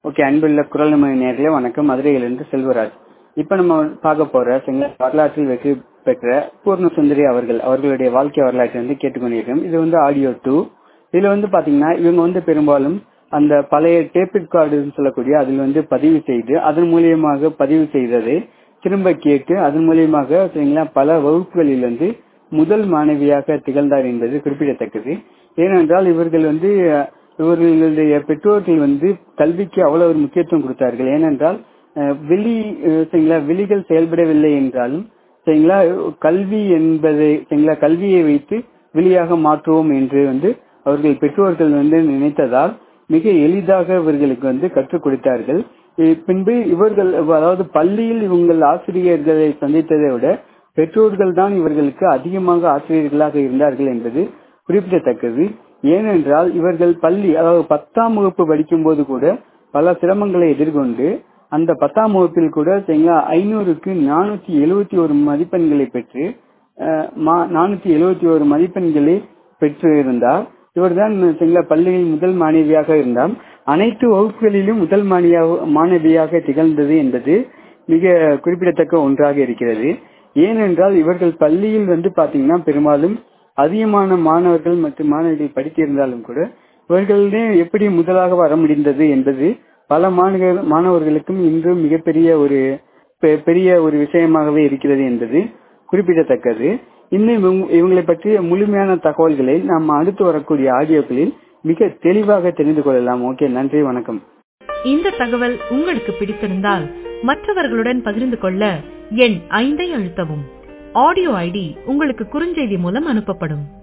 okay அன்புள்ள குரல் நமது நேர்களே வணக்கம் மதுரையிலிருந்து செல்வராஜ் இப்போ நம்ம பார்க்க போற சிங்கள வரலாற்றில் வெற்றி பெற்ற பூர்ண சுந்தரி அவர்கள் அவர்களுடைய வாழ்க்கை வரலாற்றை வந்து கேட்டுக்கொண்டிருக்கோம் இது வந்து ஆடியோ டூ இதுல வந்து பாத்தீங்கன்னா இவங்க வந்து பெரும்பாலும் அந்த பழைய டேப் ரெக்கார்டுன்னு சொல்லக்கூடிய அதில் வந்து பதிவு செய்து அதன் மூலியமாக பதிவு செய்ததை திரும்ப கேட்டு அதன் மூலியமாக சரிங்களா பல வகுப்புகளில் வந்து முதல் மாணவியாக திகழ்ந்தார் என்பது குறிப்பிடத்தக்கது ஏனென்றால் இவர்கள் வந்து இவர்களுடைய பெற்றோர்கள் வந்து கல்விக்கு அவ்வளவு ஒரு முக்கியத்துவம் கொடுத்தார்கள் ஏனென்றால் அஹ், வெளி அஹ், சரிங்களா வெளிகள் செயல்படவில்லை என்றாலும் சரிங்களா கல்வி என்பதை சரிங்களா கல்வியை வைத்து வெளியாக மாற்றுவோம் என்று வந்து அவர்கள் பெற்றோர்கள் வந்து நினைத்ததால் மிக எளிதாக இவர்களுக்கு வந்து கற்றுக் கொடுத்தார்கள் இ- பின்பு இவர்கள் அதாவது பள்ளியில் இவங்கள் ஆசிரியர்களை சந்தித்ததை விட பெற்றோர்கள் தான் இவர்களுக்கு அதிகமாக ஆசிரியர்களாக இருந்தார்கள் என்பது குறிப்பிடத்தக்கது ஏனென்றால் இவர்கள் பள்ளி அதாவது பத்தாம் வகுப்பு படிக்கும் போது கூட பல சிரமங்களை எதிர்கொண்டு அந்த பத்தாம் வகுப்பில் கூட சரிங்களா ஐநூறுக்கு நானூத்தி எழுபத்தி ஒரு மதிப்பெண்களை பெற்று நானூத்தி எழுபத்தி ஒரு மதிப்பெண்களை பெற்று இருந்தார் இவர்தான் சரிங்களா பள்ளியில் முதல் மாணவியாக இருந்தார் அனைத்து வகுப்புகளிலும் முதல் மாணவியாக மாணவியாக திகழ்ந்தது என்பது மிக குறிப்பிடத்தக்க ஒன்றாக இருக்கிறது ஏனென்றால் இவர்கள் பள்ளியில் வந்து பாத்தீங்கன்னா பெரும்பாலும் அதிகமான மாணவர்கள் மற்றும் மாணவிகள் படித்திருந்தாலும் கூட இவர்களே எப்படி முதலாக வர முடிந்தது என்பது பல மாணவர் மாணவர்களுக்கும் இன்று மிகப்பெரிய ஒரு பெ- பெரிய ஒரு விஷயமாகவே இருக்கிறது என்பது குறிப்பிடத்தக்கது இன்னும் இவங்க- இவங்களை பற்றிய முழுமையான தகவல்களை நாம் அடுத்து வரக்கூடிய ஆடியோக்களில் மிக தெளிவாக தெரிந்து கொள்ளலாம் ஓகே நன்றி வணக்கம் இந்த தகவல் உங்களுக்கு பிடித்திருந்தால் மற்றவர்களுடன் பகிர்ந்து கொள்ள எண் ஐந்தை அழுத்தவும் ஆடியோ ஐடி உங்களுக்கு குறுஞ்செய்தி மூலம் அனுப்பப்படும்